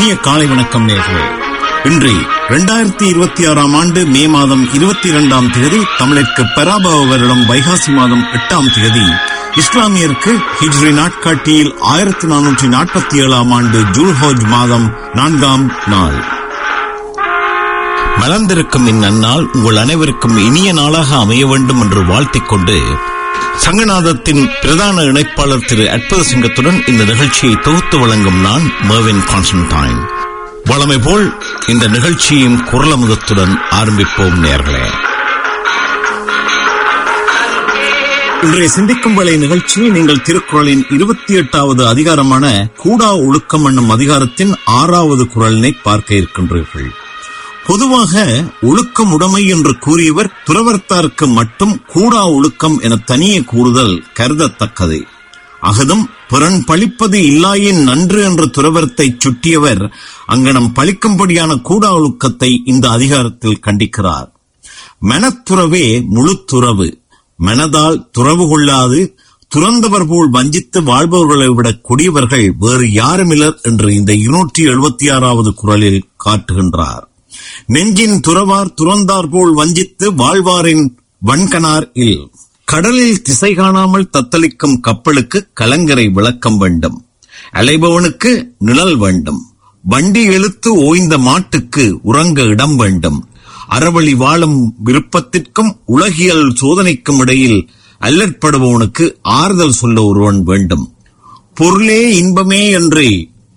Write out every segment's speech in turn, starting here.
இனிய காலை வணக்கம் நேர்களே இன்று இரண்டாயிரத்தி இருபத்தி ஆறாம் ஆண்டு மே மாதம் இருபத்தி இரண்டாம் தேதி தமிழிற்கு பராபவ வருடம் வைகாசி மாதம் எட்டாம் தேதி இஸ்லாமியருக்கு ஹிஜ்ரி நாட்காட்டியில் ஆயிரத்தி நானூற்றி நாற்பத்தி ஏழாம் ஆண்டு ஜூல்ஹோஜ் மாதம் நான்காம் நாள் மலர்ந்திருக்கும் இந்நன்னாள் உங்கள் அனைவருக்கும் இனிய நாளாக அமைய வேண்டும் என்று வாழ்த்திக் கொண்டு சங்கநாதத்தின் பிரதான இணைப்பாளர் திரு அற்புத சிங்கத்துடன் இந்த நிகழ்ச்சியை தொகுத்து வழங்கும் நான் மர்வின் கான்ஸ்டன்டைன் வளமை போல் இந்த நிகழ்ச்சியும் குரலமுதத்துடன் ஆரம்பிப்போம் நேர்களே இன்றைய சிந்திக்கும் வேலை நிகழ்ச்சியில் நீங்கள் திருக்குறளின் இருபத்தி எட்டாவது அதிகாரமான கூடா ஒழுக்கம் என்னும் அதிகாரத்தின் ஆறாவது குரலினை பார்க்க இருக்கின்றீர்கள் பொதுவாக ஒழுக்கம் உடைமை என்று கூறியவர் துறவர்த்தாருக்கு மட்டும் கூடா ஒழுக்கம் என தனியே கூறுதல் கருதத்தக்கது அகதும் பிறன் பழிப்பது இல்லாயின் நன்று என்ற துறவரத்தை சுட்டியவர் அங்கனம் பழிக்கும்படியான கூடா ஒழுக்கத்தை இந்த அதிகாரத்தில் கண்டிக்கிறார் மனத்துறவே முழு துறவு மனதால் துறவு கொள்ளாது துறந்தவர் போல் வஞ்சித்து வாழ்பவர்களை விட கொடியவர்கள் வேறு யாருமில்லர் என்று இந்த இருநூற்றி எழுபத்தி ஆறாவது குரலில் காட்டுகின்றார் நெஞ்சின் துறவார் துறந்தார் போல் வஞ்சித்து வாழ்வாரின் வன்கனார் இல் கடலில் திசை காணாமல் தத்தளிக்கும் கப்பலுக்கு கலங்கரை விளக்கம் வேண்டும் அலைபவனுக்கு நிழல் வேண்டும் வண்டி இழுத்து ஓய்ந்த மாட்டுக்கு உறங்க இடம் வேண்டும் அறவழி வாழும் விருப்பத்திற்கும் உலகியல் சோதனைக்கும் இடையில் அல்லற்படுபவனுக்கு ஆறுதல் சொல்ல ஒருவன் வேண்டும் பொருளே இன்பமே என்று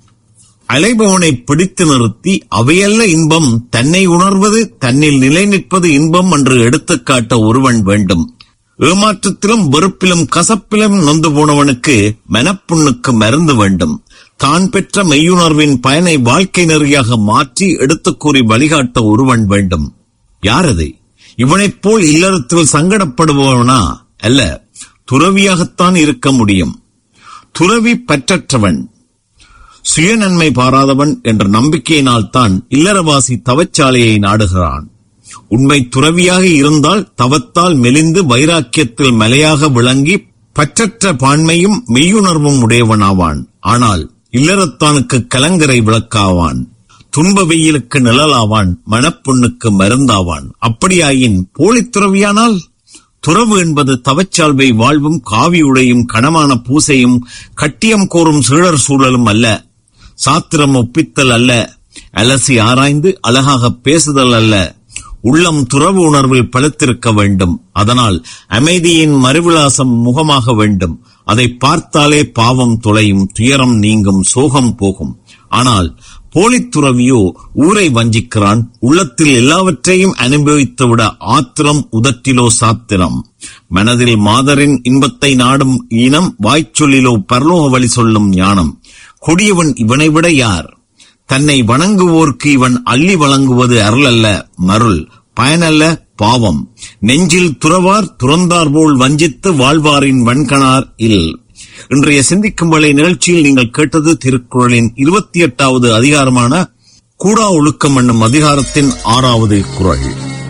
அலைபவனை பிடித்து நிறுத்தி அவையல்ல இன்பம் தன்னை உணர்வது தன்னில் நிலை நிற்பது இன்பம் என்று எடுத்துக்காட்ட ஒருவன் வேண்டும் ஏமாற்றத்திலும் வெறுப்பிலும் கசப்பிலும் நொந்து போனவனுக்கு மனப்புண்ணுக்கு மருந்து வேண்டும் தான் பெற்ற மெய்யுணர்வின் பயனை வாழ்க்கை நெறியாக மாற்றி எடுத்துக் கூறி வழிகாட்ட ஒருவன் வேண்டும் யார் அது இவனைப் போல் இல்லறத்தில் சங்கடப்படுபவனா அல்ல துறவியாகத்தான் இருக்க முடியும் துறவி பற்றற்றவன் சுயநன்மை பாராதவன் என்ற நம்பிக்கையினால் தான் இல்லறவாசி தவச்சாலையை நாடுகிறான் உண்மை துறவியாக இருந்தால் தவத்தால் மெலிந்து வைராக்கியத்தில் மலையாக விளங்கி பற்றற்ற பான்மையும் மெய்யுணர்வும் உடையவனாவான் ஆனால் இல்லறத்தானுக்கு கலங்கரை விளக்காவான் துன்ப வெயிலுக்கு நிழலாவான் மனப்புண்ணுக்கு மருந்தாவான் அப்படியாயின் போலித் துறவியானால் துறவு என்பது தவச்சால்வை வாழ்வும் காவியுடையும் கனமான பூசையும் கட்டியம் கோரும் சீழர் சூழலும் அல்ல சாத்திரம் ஒப்பித்தல் அல்ல அலசி ஆராய்ந்து அழகாக பேசுதல் அல்ல உள்ளம் துறவு உணர்வில் பழுத்திருக்க வேண்டும் அதனால் அமைதியின் மறுவிலாசம் முகமாக வேண்டும் அதை பார்த்தாலே பாவம் துளையும் துயரம் நீங்கும் சோகம் போகும் ஆனால் போலித் துறவியோ ஊரை வஞ்சிக்கிறான் உள்ளத்தில் எல்லாவற்றையும் அனுபவித்துவிட ஆத்திரம் உதட்டிலோ சாத்திரம் மனதில் மாதரின் இன்பத்தை நாடும் இனம் வாய்ச்சொல்லிலோ பரலோக வழி சொல்லும் ஞானம் கொடியவன் இவனை விட யார் தன்னை வணங்குவோர்க்கு இவன் அள்ளி வழங்குவது அருளல்ல மருள் பயனல்ல பாவம் நெஞ்சில் துறவார் துறந்தார் போல் வஞ்சித்து வாழ்வாரின் வன்கணார் இல் இன்றைய சிந்திக்கும் வேலை நிகழ்ச்சியில் நீங்கள் கேட்டது திருக்குறளின் இருபத்தி எட்டாவது அதிகாரமான கூடா ஒழுக்கம் என்னும் அதிகாரத்தின் ஆறாவது குரல்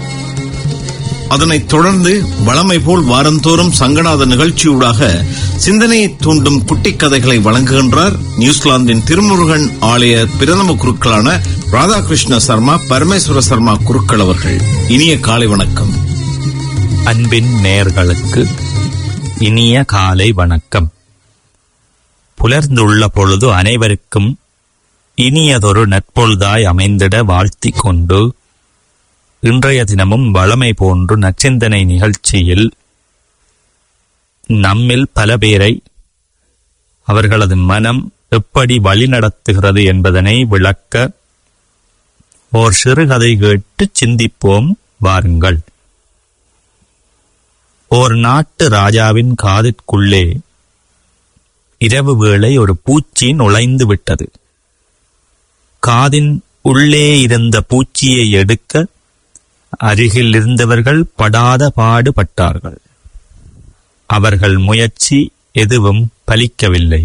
அதனைத் தொடர்ந்து வளமை போல் வாரந்தோறும் சங்கநாத நிகழ்ச்சியூடாக சிந்தனையை தூண்டும் குட்டி கதைகளை வழங்குகின்றார் நியூசிலாந்தின் திருமுருகன் ஆலய பிரதம குருக்களான ராதாகிருஷ்ண சர்மா பரமேஸ்வர சர்மா குருக்கள் அவர்கள் இனிய காலை வணக்கம் அன்பின் நேர்களுக்கு இனிய காலை வணக்கம் புலர்ந்துள்ள பொழுது அனைவருக்கும் இனியதொரு நற்பொழுதாய் அமைந்திட வாழ்த்திக் கொண்டு இன்றைய தினமும் வளமை போன்று நச்சிந்தனை நிகழ்ச்சியில் நம்மில் பல பேரை அவர்களது மனம் எப்படி வழிநடத்துகிறது என்பதனை விளக்க ஓர் சிறுகதை கேட்டு சிந்திப்போம் வாருங்கள் ஓர் நாட்டு ராஜாவின் காதிற்குள்ளே இரவு வேளை ஒரு பூச்சி நுழைந்து விட்டது காதின் உள்ளே இருந்த பூச்சியை எடுக்க அருகில் இருந்தவர்கள் படாத பாடுபட்டார்கள் அவர்கள் முயற்சி எதுவும் பலிக்கவில்லை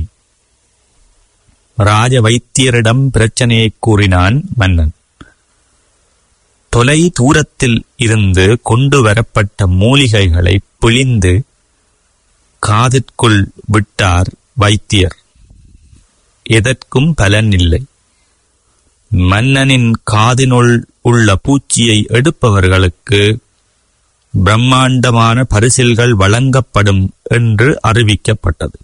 ராஜ வைத்தியரிடம் பிரச்சனையை கூறினான் மன்னன் தொலை தூரத்தில் இருந்து கொண்டு வரப்பட்ட மூலிகைகளை பிழிந்து காதிற்குள் விட்டார் வைத்தியர் எதற்கும் பலன் இல்லை மன்னனின் காதினுள் உள்ள பூச்சியை எடுப்பவர்களுக்கு பிரம்மாண்டமான பரிசில்கள் வழங்கப்படும் என்று அறிவிக்கப்பட்டது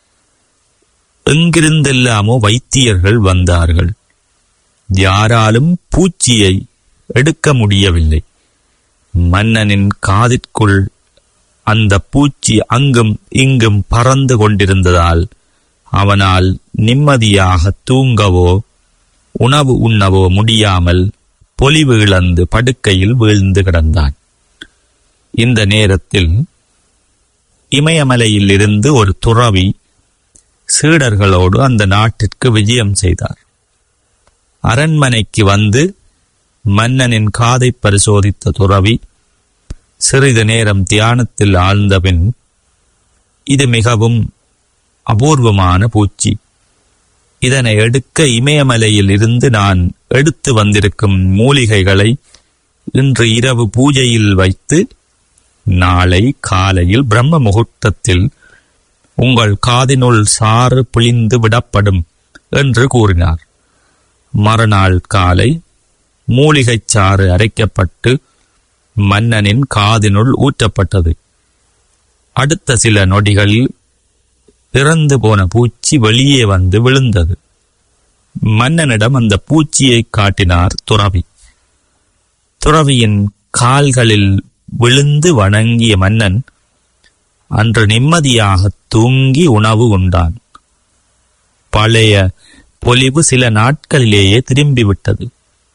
எங்கிருந்தெல்லாமோ வைத்தியர்கள் வந்தார்கள் யாராலும் பூச்சியை எடுக்க முடியவில்லை மன்னனின் காதிற்குள் அந்த பூச்சி அங்கும் இங்கும் பறந்து கொண்டிருந்ததால் அவனால் நிம்மதியாக தூங்கவோ உணவு உண்ணவோ முடியாமல் பொலிவு இழந்து படுக்கையில் வீழ்ந்து கிடந்தான் இந்த நேரத்தில் இமயமலையில் இருந்து ஒரு துறவி சீடர்களோடு அந்த நாட்டிற்கு விஜயம் செய்தார் அரண்மனைக்கு வந்து மன்னனின் காதை பரிசோதித்த துறவி சிறிது நேரம் தியானத்தில் ஆழ்ந்தபின் இது மிகவும் அபூர்வமான பூச்சி இதனை எடுக்க இமயமலையில் இருந்து நான் எடுத்து வந்திருக்கும் மூலிகைகளை இன்று இரவு பூஜையில் வைத்து நாளை காலையில் பிரம்ம முகூர்த்தத்தில் உங்கள் காதினுள் சாறு பிழிந்து விடப்படும் என்று கூறினார் மறுநாள் காலை மூலிகைச் சாறு அரைக்கப்பட்டு மன்னனின் காதினுள் ஊற்றப்பட்டது அடுத்த சில நொடிகளில் இறந்து போன பூச்சி வெளியே வந்து விழுந்தது மன்னனிடம் அந்த பூச்சியை காட்டினார் துறவி துறவியின் கால்களில் விழுந்து வணங்கிய மன்னன் அன்று நிம்மதியாக தூங்கி உணவு உண்டான் பழைய பொலிவு சில நாட்களிலேயே திரும்பிவிட்டது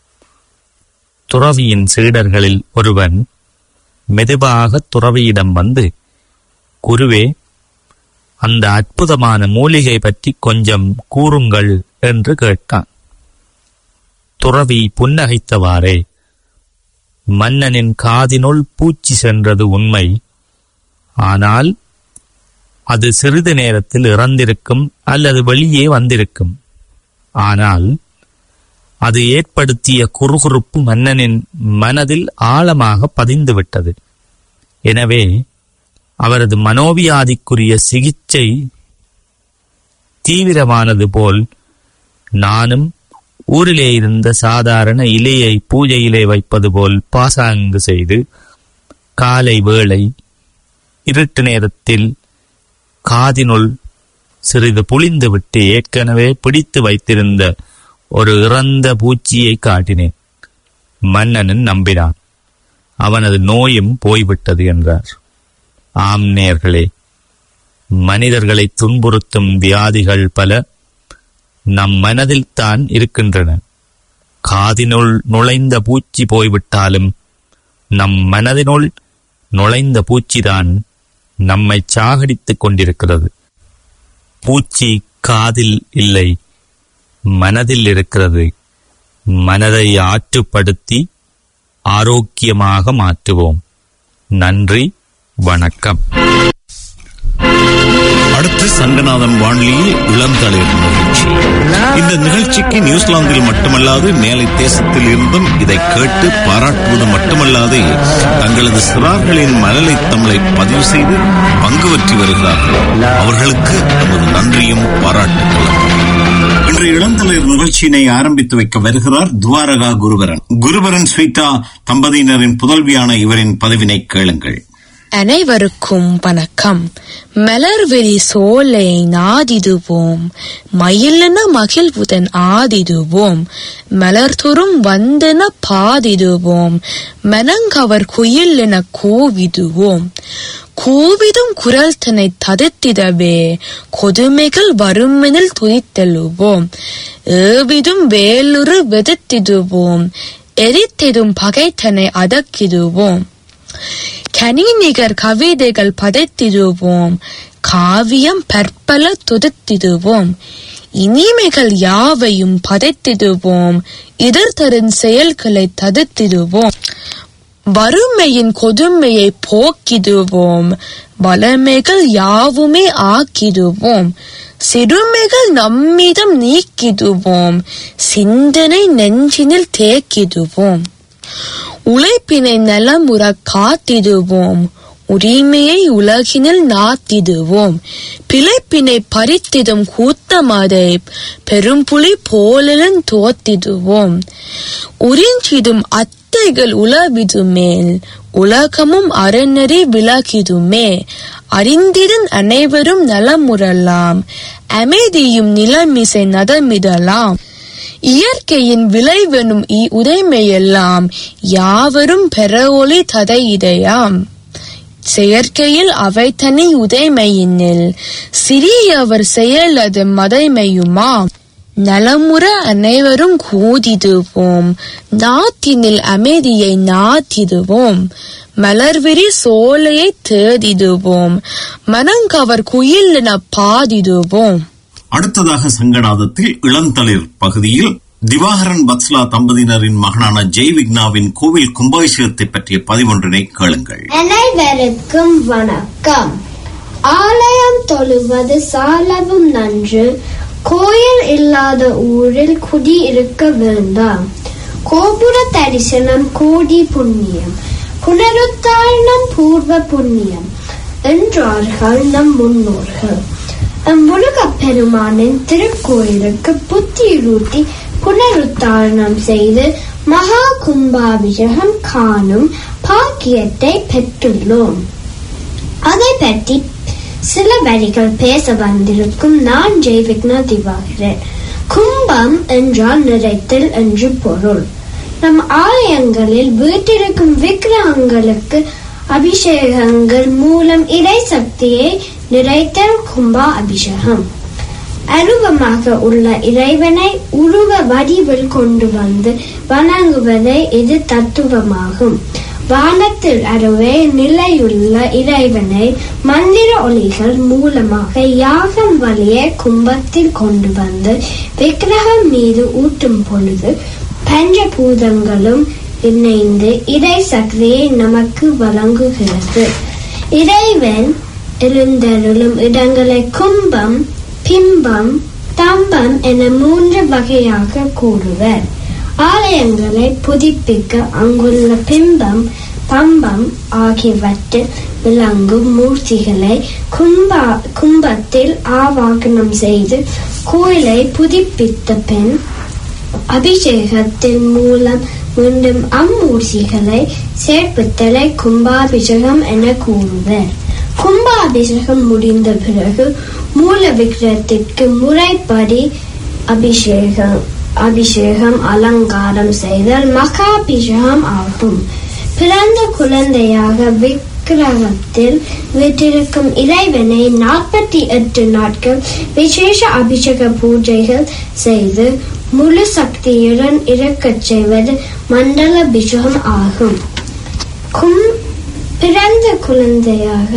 துறவியின் சீடர்களில் ஒருவன் மெதுவாக துறவியிடம் வந்து குருவே அந்த அற்புதமான மூலிகை பற்றி கொஞ்சம் கூறுங்கள் என்று கேட்டான் துறவி புன்னகைத்தவாறே மன்னனின் காதினுள் பூச்சி சென்றது உண்மை ஆனால் அது சிறிது நேரத்தில் இறந்திருக்கும் அல்லது வெளியே வந்திருக்கும் ஆனால் அது ஏற்படுத்திய குறுகுறுப்பு மன்னனின் மனதில் ஆழமாக பதிந்துவிட்டது எனவே அவரது மனோவியாதிக்குரிய சிகிச்சை தீவிரமானது போல் நானும் ஊரிலே இருந்த சாதாரண இலையை பூஜையிலே வைப்பது போல் பாசாங்கு செய்து காலை வேளை இருட்டு நேரத்தில் காதினுள் சிறிது புளிந்துவிட்டு ஏற்கனவே பிடித்து வைத்திருந்த ஒரு இறந்த பூச்சியை காட்டினேன் மன்னனும் நம்பினான் அவனது நோயும் போய்விட்டது என்றார் ஆம் நேர்களே மனிதர்களை துன்புறுத்தும் வியாதிகள் பல நம் மனதில்தான் இருக்கின்றன காதினுள் நுழைந்த பூச்சி போய்விட்டாலும் நம் மனதினுள் நுழைந்த பூச்சிதான் நம்மை சாகடித்துக் கொண்டிருக்கிறது பூச்சி காதில் இல்லை மனதில் இருக்கிறது மனதை ஆற்றுப்படுத்தி ஆரோக்கியமாக மாற்றுவோம் நன்றி வணக்கம் அடுத்து சங்கநாதன் வானொலியில் இளந்தளிர் நிகழ்ச்சி இந்த நிகழ்ச்சிக்கு நியூசிலாந்தில் மட்டுமல்லாது மேலை தேசத்தில் இருந்தும் இதை கேட்டு பாராட்டுவது மட்டுமல்லாது தங்களது சிறார்களின் மழலை தமிழை பதிவு செய்து பங்கு பற்றி வருகிறார்கள் அவர்களுக்கு நமது நன்றியும் பாராட்டுகளும் இன்று இளந்தளிர் நிகழ்ச்சியினை ஆரம்பித்து வைக்க வருகிறார் துவாரகா குருவரன் குருவரன் ஸ்வீதா தம்பதியினரின் புதல்வியான இவரின் பதிவினை கேளுங்கள் அனைவருக்கும் வணக்கம் மலர்வெளி சோலை நாதிடுவோம் மயிலென மகிழ்வுடன் ஆதிடுவோம் மலர்தொறும் வந்தென பாதிடுவோம் மனங்கவர் குயில் என கூவிடுவோம் கூவிடும் குரல் தன்னை தடுத்திடவே கொடுமைகள் வருமெனில் துதித்தெழுவோம் ஏவிடும் வேலுறு வெதுத்திடுவோம் எரித்திடும் பகைத்தனை அடக்கிடுவோம் கனிநிகர் கவிதைகள் படைத்திடுவோம் காவியம் பற்பல துதித்திடுவோம் இனிமைகள் யாவையும் படைத்திடுவோம் இடர்தரும் செயல்களை தடுத்திடுவோம் வறுமையின் கொடுமையை போக்கிடுவோம் வளமைகள் யாவுமே ஆக்கிடுவோம் சிறுமைகள் நம்மிடம் நீக்கிடுவோம் சிந்தனை நெஞ்சினில் தேக்கிடுவோம் உழைப்பினை நலமுற காத்திடுவோம் உரிமையை உலகினில் நாத்திடுவோம் பிழைப்பினை பறித்திடும் கூத்தமதை பெரும்புலி போலலன் தோத்திடுவோம் உறிஞ்சிடும் அத்தைகள் உலவிது மேல் உலகமும் அறநெறி விலகிடுமே அறிந்திடன் அனைவரும் நலமுறலாம் அமைதியும் நிலமிசை நதமிடலாம் இயற்கையின் விளைவெனும் இ- உடைமையெல்லாம் யாவரும் பெற ஒளி ததையிடையாம் செயற்கையில் அவை தனி உடைமையினில் சிறியவர் செயலது மதைமையுமாம் நலமுற அனைவரும் கூதிடுவோம் நாத்தினில் அமைதியை நாத்திடுவோம் மலர்விரி சோலையை தேடிடுவோம் மனங்கவர் குயில் என பாடிடுவோம் அடுத்ததாக சங்கநாதத்தில் இளந்தளிர் பகுதியில் திவாகரன் பத்ஸ்லா தம்பதியினரின் மகனான ஜெய் விக்னாவின் கோவில் கும்பாபிஷேகத்தை பற்றிய பதிவொன்றினை கேளுங்கள் அனைவருக்கும் வணக்கம் ஆலயம் தொழுவது சாலவும் நன்று கோயில் இல்லாத ஊரில் குடி இருக்க வேண்டாம் கோபுர தரிசனம் கோடி புண்ணியம் புனருத்தாரணம் பூர்வ புண்ணியம் என்றார்கள் நம் முன்னோர்கள் முருகப் பெருமானின் திருக்கோயிலுக்கு புத்தியூட்டி புனருத்தாரணம் செய்து மகா கும்பாபிஷேகம் காணும் பாக்கியத்தை பெற்றுள்ளோம் அதை பற்றி சில வரிகள் பேச வந்திருக்கும் நான் ஜெய்விக்னா திவாகரன் கும்பம் என்றால் நிறைத்தல் என்று பொருள் நம் ஆலயங்களில் வீட்டிருக்கும் விக்கிரகங்களுக்கு அபிஷேகங்கள் மூலம் இறை சக்தியை நிறைத்தல் கும்பா அபிஷேகம் அருவமாக உள்ள இறைவனை உருவ வடிவில் கொண்டு வந்து வணங்குவதே இது தத்துவமாகும் வானத்தில் அருவே நிலையுள்ள இறைவனை மந்திர ஒலிகள் மூலமாக யாகம் வழியே கும்பத்தில் கொண்டு வந்து விக்கிரகம் மீது ஊட்டும் பொழுது பஞ்சபூதங்களும் இணைந்து இறை சக்தியை நமக்கு வழங்குகிறது இறைவன் எழுந்தருளும் இடங்களை கும்பம் பிம்பம் தம்பம் என மூன்று வகையாக கூறுவர் ஆலயங்களை புதுப்பிக்க அங்குள்ள பிம்பம் பம்பம் ஆகியவற்றில் விளங்கும் மூர்த்திகளை கும்பா கும்பத்தில் ஆவாகனம் செய்து கோயிலை புதுப்பித்த பின் அபிஷேகத்தின் மூலம் மீண்டும் அம்மூர்த்திகளை சேர்ப்பித்தலை கும்பாபிஷேகம் என கூறுவர் கும்பாபிஷேகம் முடிந்த பிறகு மூல விக்கிரகத்திற்கு முறைப்படி அபிஷேகம் அபிஷேகம் அலங்காரம் செய்தல் மகாபிஷேகம் ஆகும் பிறந்த குழந்தையாக விக்கிரகத்தில் வீட்டிருக்கும் இறைவனை நாற்பத்தி எட்டு நாட்கள் விசேஷ அபிஷேக பூஜைகள் செய்து முழு சக்தியுடன் இருக்கச் செய்வது மண்டல அபிஷேகம் ஆகும் கும் பிறந்த குழந்தையாக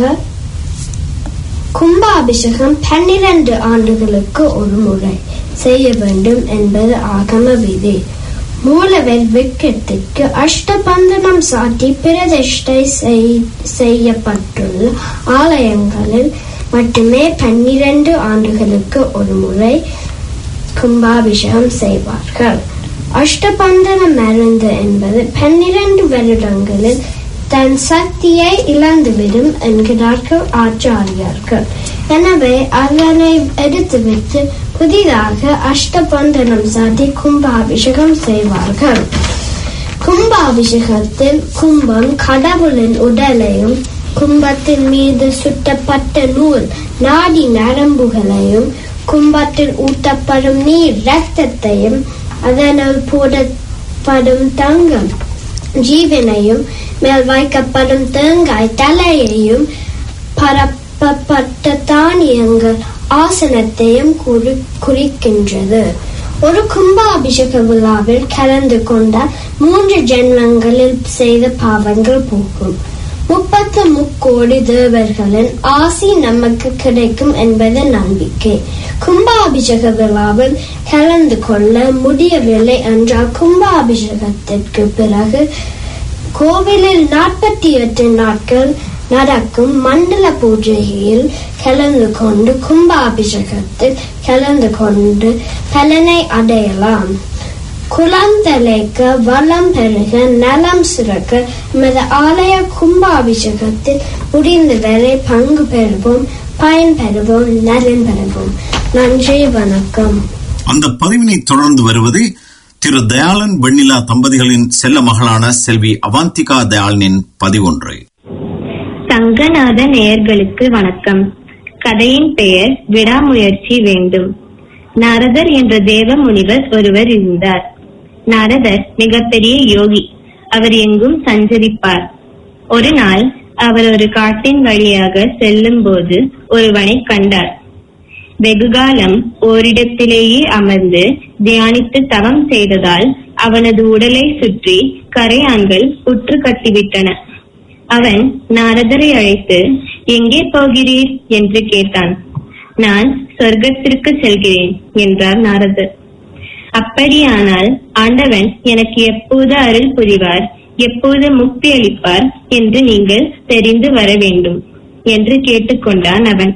கும்பாபிஷேகம் பன்னிரண்டு ஆண்டுகளுக்கு ஒரு முறை செய்ய வேண்டும் என்பது ஆகம விதி மூலவர் விக்கிரத்திற்கு அஷ்டபந்தனம் சாட்டி பிரதிஷ்டை செய்- செய்யப்பட்டுள்ள ஆலயங்களில் மட்டுமே பன்னிரண்டு ஆண்டுகளுக்கு ஒரு முறை கும்பாபிஷேகம் செய்வார்கள் அஷ்டபந்தன மருந்து என்பது பன்னிரண்டு வருடங்களில் தன் சக்தியை இழந்துவிடும் என்கிறார்கள் ஆச்சாரியார்கள் எனவே அதனை எடுத்துவிட்டு புதிதாக அஷ்டபந்தனம் சாத்தி கும்பாபிஷேகம் செய்வார்கள் கும்பாபிஷேகத்தில் கும்பம் கடவுளின் உடலையும் கும்பத்தின் மீது சுட்டப்பட்ட நூல் நாடி நரம்புகளையும் கும்பத்தில் ஊட்டப்படும் நீர் இரத்தத்தையும் அதனால் போடப்படும் தங்கம் ஜீவனையும் மேல் வைக்கப்படும் தேங்காய் தலையையும் பரப்பப்பட்ட தானியங்கள் ஆசனத்தையும் குறி- குறிக்கின்றது ஒரு கும்பாபிஷேக விழாவில் கலந்து கொண்டால் மூன்று ஜென்மங்களில் செய்த பாவங்கள் போகும் முப்பத்து முக்கோடி தேவர்களின் ஆசி நமக்கு கிடைக்கும் என்பது நம்பிக்கை கும்பாபிஷேக விழாவில் கலந்து கொள்ள முடியவில்லை என்றால் கும்பாபிஷேகத்திற்கு பிறகு கோவிலில் நாற்பத்தி எட்டு நாட்கள் நடக்கும் மண்டல பூஜையில் கலந்து கொண்டு கும்பாபிஷேகத்தில் கலந்து கொண்டு பலனை அடையலாம் குளந்தலைக்க வளம் பெருக நலம் சுரக்க எமது ஆலய கும்பாபிஷேகத்தில் முடிந்தவரை பங்கு பெறுவோம் பயன் பெறுவோம் நலன் பெறுவோம் நன்றி வணக்கம் அந்த பதிவினை தொடர்ந்து வருவது திரு தயாளன் வெண்ணிலா தம்பதிகளின் செல்ல மகளான செல்வி அவாந்திகா தயாளனின் பதிவொன்று சங்கநாத நேயர்களுக்கு வணக்கம் கதையின் பெயர் விடாமுயற்சி வேண்டும் நாரதர் என்ற தேவ முனிவர் ஒருவர் இருந்தார் நாரதர் மிகப்பெரிய யோகி அவர் எங்கும் சஞ்சரிப்பார் ஒரு நாள் அவர் ஒரு காட்டின் வழியாக செல்லும் போது ஒருவனை கண்டார் வெகுகாலம் ஓரிடத்திலேயே அமர்ந்து தியானித்து தவம் செய்ததால் அவனது உடலை சுற்றி கரையான்கள் புற்று கட்டிவிட்டன அவன் நாரதரை அழைத்து எங்கே போகிறீர் என்று கேட்டான் நான் சொர்க்கத்திற்கு செல்கிறேன் என்றார் நாரதர் அப்படியானால் ஆண்டவன் எனக்கு எப்போது அருள் புரிவார் எப்போது முக்தி அளிப்பார் என்று நீங்கள் தெரிந்து வர வேண்டும் என்று கேட்டுக்கொண்டான் அவன்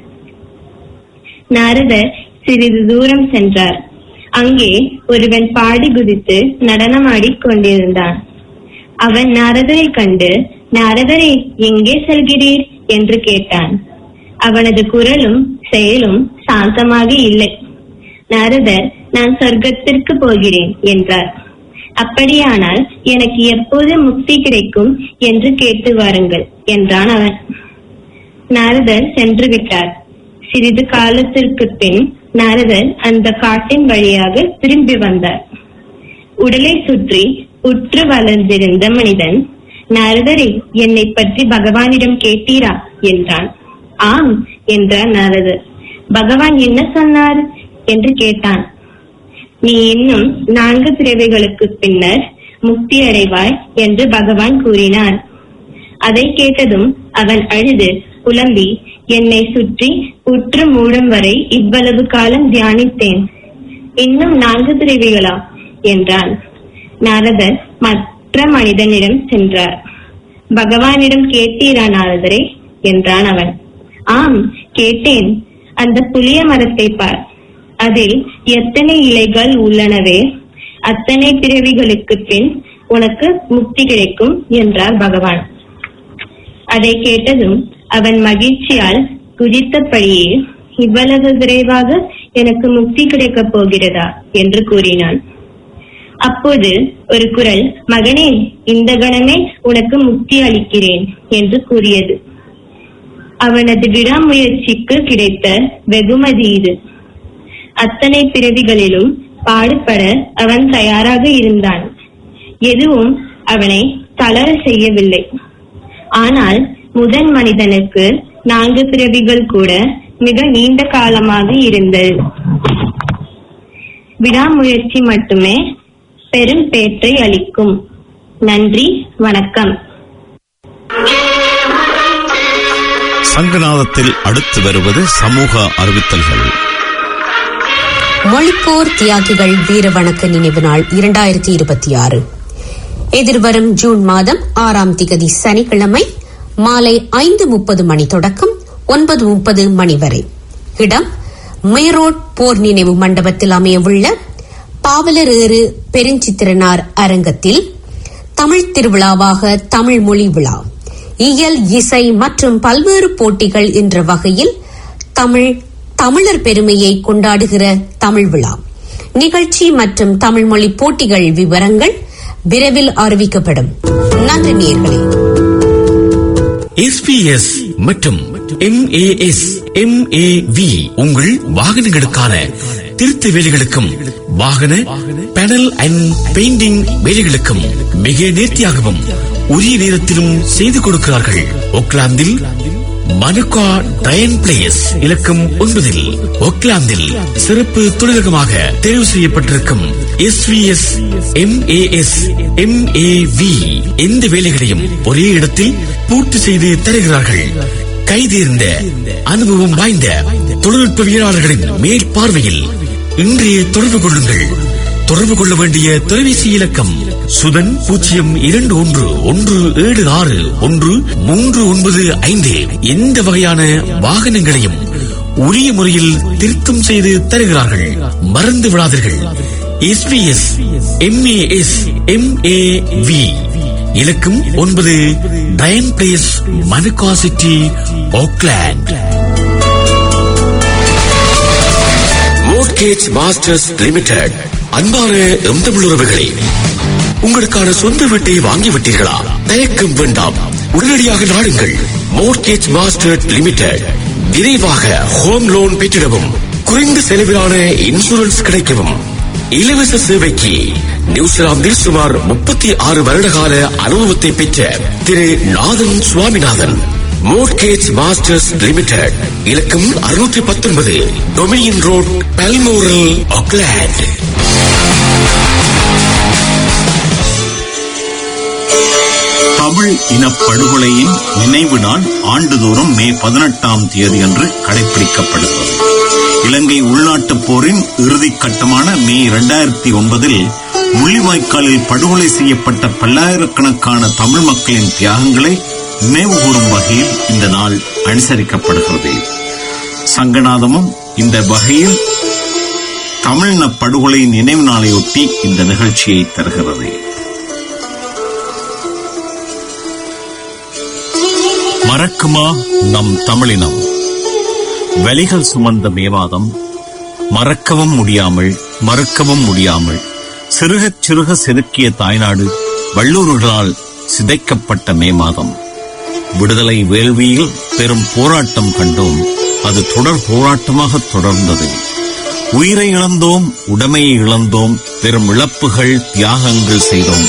நாரதர் சிறிது தூரம் சென்றார் அங்கே ஒருவன் பாடி குதித்து நடனமாடிக் கொண்டிருந்தான் அவன் நாரதரை கண்டு நாரதரே எங்கே செல்கிறீர் என்று கேட்டான் அவனது குரலும் செயலும் சாந்தமாக இல்லை நாரதர் நான் சொர்க்கத்திற்கு போகிறேன் என்றார் அப்படியானால் எனக்கு எப்போது முக்தி கிடைக்கும் என்று கேட்டு வாருங்கள் என்றான் அவன் நாரதர் சென்று விட்டார் சிறிது காலத்திற்கு பின் நாரதர் அந்த காட்டின் வழியாக திரும்பி வந்தார் உடலை சுற்றி உற்று வளர்ந்திருந்த மனிதன் நாரதரே என்னை பற்றி பகவானிடம் கேட்டீரா என்றான் ஆம் என்றார் நாரதர் பகவான் என்ன சொன்னார் என்று கேட்டான் நீ இன்னும் நான்கு பிறவைகளுக்கு பின்னர் முக்தி அடைவாய் என்று பகவான் கூறினார் அதை கேட்டதும் அவன் அழுது புலம்பி என்னை சுற்றி உற்று மூடும் வரை இவ்வளவு காலம் தியானித்தேன் இன்னும் நான்கு பிறவிகளா என்றான் நாரதர் மற்ற மனிதனிடம் சென்றார் பகவானிடம் கேட்டீரா நாரதரே என்றான் அவன் ஆம் கேட்டேன் அந்த புளிய மரத்தை பார் அதில் எத்தனை இலைகள் உள்ளனவே அத்தனை பிறவிகளுக்கு பின் உனக்கு முக்தி கிடைக்கும் என்றார் பகவான் அதை கேட்டதும் அவன் மகிழ்ச்சியால் குதித்தபடியே இவ்வளவு விரைவாக எனக்கு முக்தி கிடைக்கப் போகிறதா என்று கூறினான் அப்போது ஒரு குரல் மகனே இந்த கணமே உனக்கு முக்தி அளிக்கிறேன் என்று கூறியது அவனது விடாமுயற்சிக்கு கிடைத்த வெகுமதி இது அத்தனை பிறவிகளிலும் பாடுபட அவன் தயாராக இருந்தான் எதுவும் அவனை தளர செய்யவில்லை ஆனால் முதன் மனிதனுக்கு நான்கு பிறவிகள் கூட மிக நீண்ட காலமாக இருந்தது விடாமுயற்சி மட்டுமே பெரும் பேற்றை அளிக்கும் நன்றி வணக்கம் சங்கநாதத்தில் அடுத்து வருவது சமூக அறிவித்தல்கள் மொழிப்போர் தியாகிகள் வீர வணக்க நினைவு நாள் இரண்டாயிரத்தி இருபத்தி ஆறு எதிர்வரும் ஜூன் மாதம் ஆறாம் திகதி சனிக்கிழமை மாலை ஐந்து முப்பது மணி தொடக்கம் ஒன்பது முப்பது மணி வரை இடம் மேரோட் போர் நினைவு மண்டபத்தில் அமையவுள்ள பாவலர் ஏறு பெருஞ்சித்திரனார் அரங்கத்தில் தமிழ் திருவிழாவாக தமிழ் மொழி விழா இயல் இசை மற்றும் பல்வேறு போட்டிகள் என்ற வகையில் தமிழ் தமிழர் பெருமையை கொண்டாடுகிற தமிழ் விழா நிகழ்ச்சி மற்றும் தமிழ் மொழி போட்டிகள் விவரங்கள் விரைவில் அறிவிக்கப்படும் நன்றி நேர்களே எஸ்பிஎஸ் மற்றும் எம்ஏஎஸ் எம்ஏவி உங்கள் வாகனங்களுக்கான திருத்த வேலைகளுக்கும் வாகன பேனல் அண்ட் பெயிண்டிங் வேலைகளுக்கும் மிக நேர்த்தியாகவும் உரிய நேரத்திலும் செய்து கொடுக்கிறார்கள் ஒக்லாந்தில் மனுகா டயன் பிளேஸ் இலக்கம் ஒன்பதில் ஒக்லாந்தில் சிறப்பு தொழிலகமாக தேர்வு செய்யப்பட்டிருக்கும் எஸ்விஎஸ் எம்ஏஎஸ் எம்ஏவி எந்த வேலைகளையும் ஒரே இடத்தில் பூர்த்தி செய்து தருகிறார்கள் கைதேர்ந்த அனுபவம் வாய்ந்த தொழில்நுட்பவியலாளர்களின் மேற்பார்வையில் இன்றைய தொடர்பு கொள்ளுங்கள் தொடர்பு கொள்ள வேண்டிய தொலைபேசி இலக்கம் சுதன் பூஜ்ஜியம் இரண்டு ஒன்று ஒன்று ஏழு ஆறு ஒன்று மூன்று ஒன்பது ஐந்து எந்த வகையான வாகனங்களையும் உரிய முறையில் திருத்தம் செய்து தருகிறார்கள் மறந்து விடாதீர்கள் எஸ்பிஎஸ் எம்ஏஎஸ் எம்ஏவி இலக்கம் ஒன்பது Diane place Manukau city Auckland mortgage masters limited அன்பான எம் தமிழ் உறவுகளே உங்களுக்கான சொந்த வீட்டை வாங்கிவிட்டீர்களா தயக்கம் வேண்டாம் உடனடியாக நாடுங்கள் மோர்கேஜ் மாஸ்டர் லிமிடெட் விரைவாக ஹோம் லோன் பெற்றிடவும் குறைந்த செலவிலான இன்சூரன்ஸ் கிடைக்கவும் இலவச சேவைக்கு நியூசிலாந்தில் சுமார் முப்பத்தி ஆறு வருடகால அனுபவத்தை பெற்ற திரு Nathan Swaminathan mortgage masters limited இலக்கம் அறுநூற்றி பத்தொன்பது Dominion road Balmoral Auckland Tamil இனப்படுகொலையின் நினைவு நாள் ஆண்டுதோறும் மே பதினெட்டாம் தேதி அன்று கடைபிடிக்கப்படுகிறது இலங்கை உள்நாட்டுப் போரின் இறுதி கட்டமான மே இரண்டாயிரத்தி ஒன்பதில் முள்ளிவாய்க்காலில் படுகொலை செய்யப்பட்ட பல்லாயிரக்கணக்கான தமிழ் மக்களின் தியாகங்களை நினைவு கூறும் வகையில் இந்த நாள் அனுசரிக்கப்படுகிறது சங்கநாதமும் இந்த வகையில் தமிழின படுகொலை நினைவு நாளையொட்டி இந்த நிகழ்ச்சியை தருகிறது மறக்குமா நம் தமிழினம் வலிகள் சுமந்த மேவாதம் மறக்கவும் முடியாமல் மறுக்கவும் முடியாமல் சிறுகச் சிறுக செதுக்கிய தாய்நாடு வள்ளூர்களால் சிதைக்கப்பட்ட மே மாதம் விடுதலை வேள்வியில் பெரும் போராட்டம் கண்டோம் அது தொடர் போராட்டமாக தொடர்ந்தது உயிரை இழந்தோம் உடைமையை இழந்தோம் பெரும் இழப்புகள் தியாகங்கள் செய்தோம்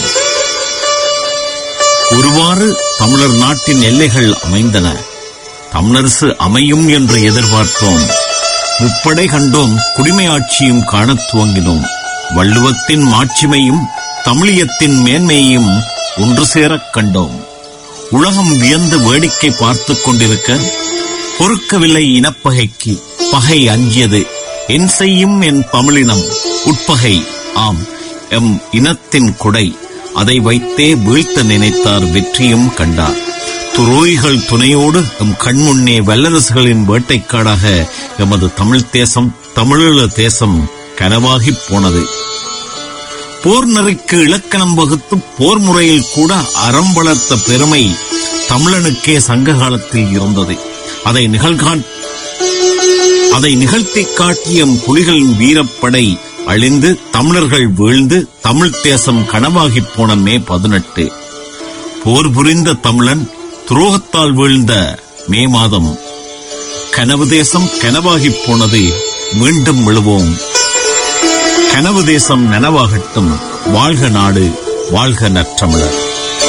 ஒருவாறு தமிழர் நாட்டின் எல்லைகள் அமைந்தன தமிழரசு அமையும் என்று எதிர்பார்த்தோம் முப்படை கண்டோம் குடிமை ஆட்சியும் காணத் துவங்கினோம் வள்ளுவத்தின் மாட்சிமையும் தமிழியத்தின் மேன்மையையும் ஒன்று சேரக் கண்டோம் உலகம் வியந்து வேடிக்கை பார்த்துக் கொண்டிருக்க பொறுக்கவில்லை இனப்பகைக்கு பகை அஞ்சியது என் செய்யும் என் தமிழினம் உட்பகை ஆம் எம் இனத்தின் கொடை அதை வைத்தே வீழ்த்த நினைத்தார் வெற்றியும் கண்டார் துரோகிகள் துணையோடு எம் கண்முன்னே வல்லரசுகளின் வேட்டைக்காடாக எமது தமிழ் தேசம் தமிழீழ தேசம் கனவாகிப் போனது போர் நெறிக்கு இலக்கணம் வகுத்து போர் முறையில் கூட அறம் வளர்த்த பெருமை தமிழனுக்கே சங்க காலத்தில் இருந்தது அதை நிகழ்கா அதை நிகழ்த்தி காட்டிய எம் புலிகளின் வீரப்படை அழிந்து தமிழர்கள் வீழ்ந்து தமிழ் தேசம் கனவாகிப் போன மே பதினெட்டு போர் புரிந்த தமிழன் துரோகத்தால் வீழ்ந்த மே மாதம் கனவு தேசம் கனவாகிப் போனது மீண்டும் விழுவோம் கனவு தேசம் நனவாகட்டும் வாழ்க நாடு வாழ்க நற்றமிழர்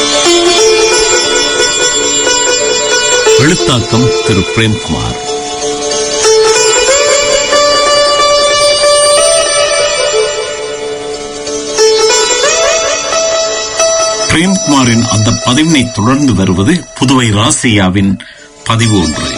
எழுத்தாக்கம் திரு பிரேம்குமார் பிரேம்குமாரின் அந்த பதிவினை தொடர்ந்து வருவது புதுவை ராசியாவின் பதிவு ஒன்று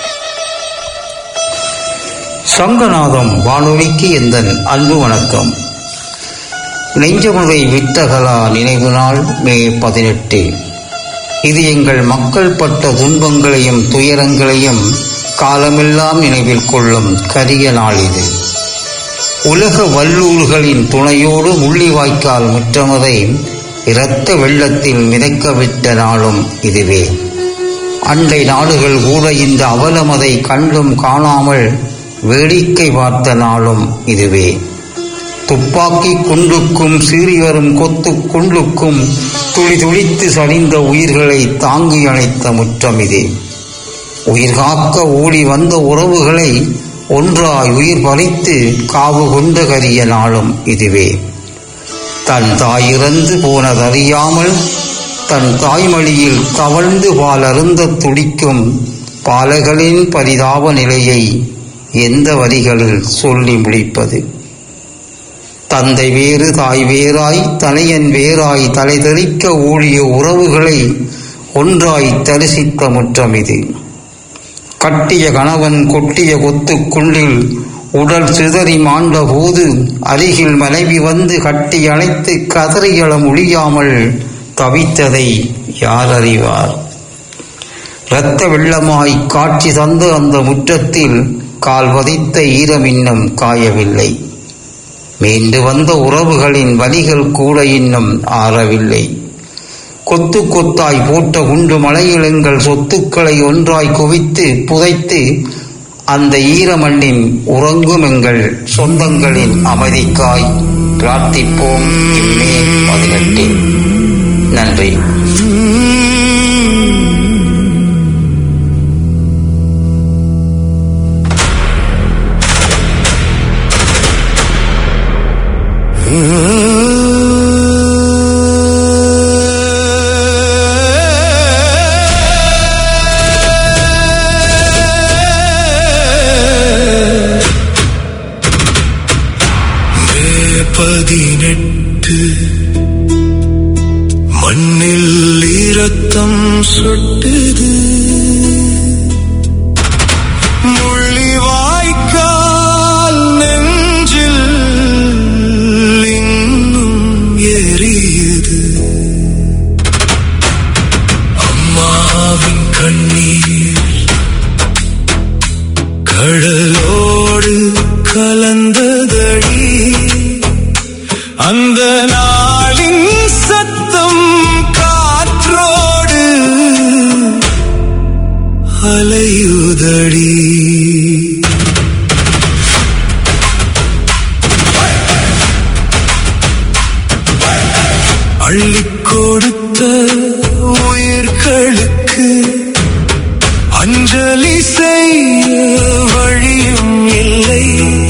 சங்கநாதம் வானொலிக்கு எந்தன் அன்பு வணக்கம் நெஞ்சமுறை வித்தகலா நினைவு நாள் மே பதினெட்டு இது எங்கள் மக்கள் பட்ட துன்பங்களையும் துயரங்களையும் காலமெல்லாம் நினைவில் கொள்ளும் கரிய நாள் இது உலக வல்லூர்களின் துணையோடு முள்ளிவாய்க்கால் முற்றமதை இரத்த வெள்ளத்தில் மிதக்கவிட்ட நாளும் இதுவே அண்டை நாடுகள் கூட இந்த அவலமதை கண்டும் காணாமல் வேடிக்கை பார்த்த நாளும் இதுவே துப்பாக்கி குண்டுக்கும் சீறி வரும் கொத்து குண்டுக்கும் துளி துளித்து சரிந்த உயிர்களை தாங்கி அணைத்த முற்றம் இதே உயிர் காக்க ஓடி வந்த உறவுகளை ஒன்றாய் உயிர் பறித்து காவு கொண்ட கரிய நாளும் இதுவே தன் தாய் இறந்து போனதறியாமல் தன் தாய்மடியில் தவழ்ந்து பால் அருந்த துடிக்கும் பாலகளின் பரிதாப நிலையை எந்த வரிகளில் சொல்லி முடிப்பது தந்தை வேறு தாய் வேறாய் தனையன் வேறாய் தலை தெறிக்க ஓடிய உறவுகளை ஒன்றாய் தரிசித்த முற்றம் இது கட்டிய கணவன் கொட்டிய கொத்துக்குள்ளில் உடல் சிதறி மாண்ட போது அருகில் மனைவி வந்து கட்டி அணைத்து கதறியள முடியாமல் தவித்ததை யார் அறிவார் இரத்த வெள்ளமாய் காட்சி தந்த அந்த முற்றத்தில் கால் பதித்த ஈரம் இன்னும் காயவில்லை மீண்டு வந்த உறவுகளின் வலிகள் கூட இன்னும் ஆறவில்லை கொத்து கொத்தாய் போட்ட குண்டு மலையில் எங்கள் சொத்துக்களை ஒன்றாய் குவித்து புதைத்து அந்த ஈரமண்ணின் உறங்கும் எங்கள் சொந்தங்களின் அமைதிக்காய் பிரார்த்திப்போம் இம்மே பதினெட்டில் நன்றி பதினெட்டு மண்ணில் இரத்தம் சொட்டுது முள்ளிவாய்க்கால் நெஞ்சில் இன்னும் எரியுது அம்மாவின் கண்ணீர் கடலோடு கலந்ததடி அந்த நாளின் சத்தம் காற்றோடு அலையுதடி அள்ளிக் கொடுத்த உயிர்களுக்கு அஞ்சலி செய்ய வழியும் இல்லை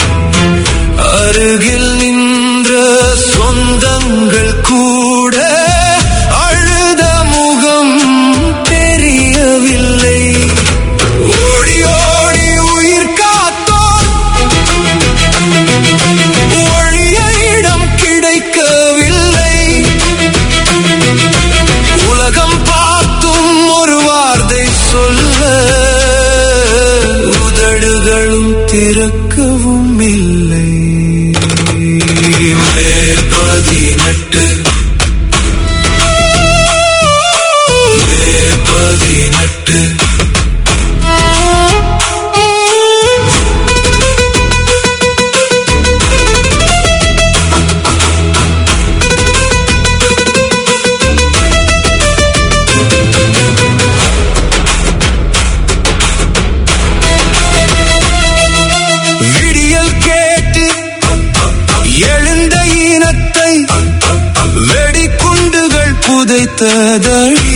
அருகில் நின்ற சொந்தங்கள் கூட அழுத முகம் தெரியவில்லை ஓடி ஓடி உயிர் காத்தோர் ஒழிய இடம் கிடைக்கவில்லை உலகம் பார்த்தும் ஒரு வார்த்தை சொல்ல உதடுகளும் திறக்கவும் இல்லை மே பதினெட்டு மே பதினெட்டு விடியல் கேட்டு எழுந்த இனத்தை வெடிக்குண்டுகள் புதைத்ததழி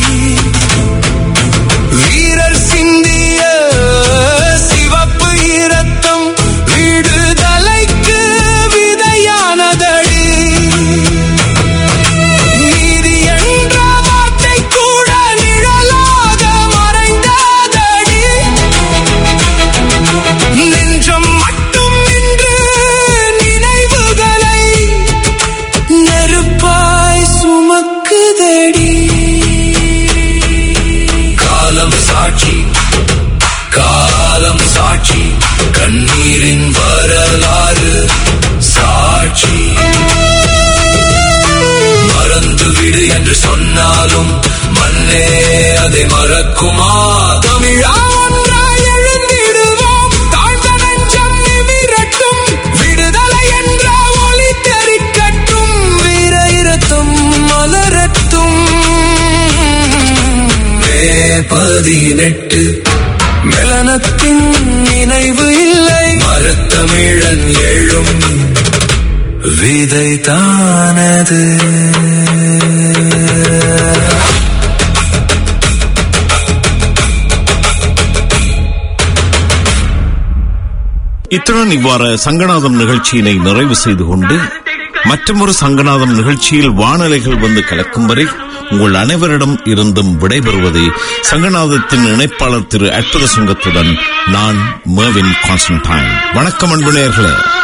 வீரர் சிந்திய சிவப்பு இரத்தம் விடுதலைக்கு விதையானதடி நீதி என்ற வார்த்தை கூட நிழலாக மறைந்ததடி நெஞ்சம் மட்டும் இன்று நினைவுகளை நெருப்பாய் சுமக்குதடி காலம் சாட்சி காலம் சாட்சி கண்ணீரின் வரலாறு சாட்சி மறந்து விடு என்று சொன்னாலும் மண்ணே அதை மறக்குமா தமிழா ஒன்றாய் எழுந்திடுவோம் தாழ்ந்த நெஞ்சம் நிமிரட்டும் விடுதலை என்ற ஒளி தெரிக்கட்டும் வீர இரத்தம் மலரட்டும் மே பதினெட்டு மெலனத்தின் நினைவு இல்லை மரத்தமிழன் எழும் விதை தானது இத்துடன் இவ்வாறு சங்கநாதம் நிகழ்ச்சியினை நிறைவு செய்து கொண்டு மற்றொரு சங்கநாதம் நிகழ்ச்சியில் வானலைகள் வந்து கலக்கும் வரை உங்கள் அனைவரிடம் இருந்தும் விடைபெறுவது சங்கநாதத்தின் இணைப்பாளர் திரு அற்புத சுங்கத்துடன் நான் மேவின் கான்ஸ்டன்டைன் வணக்கம் அன்பு நேயர்களே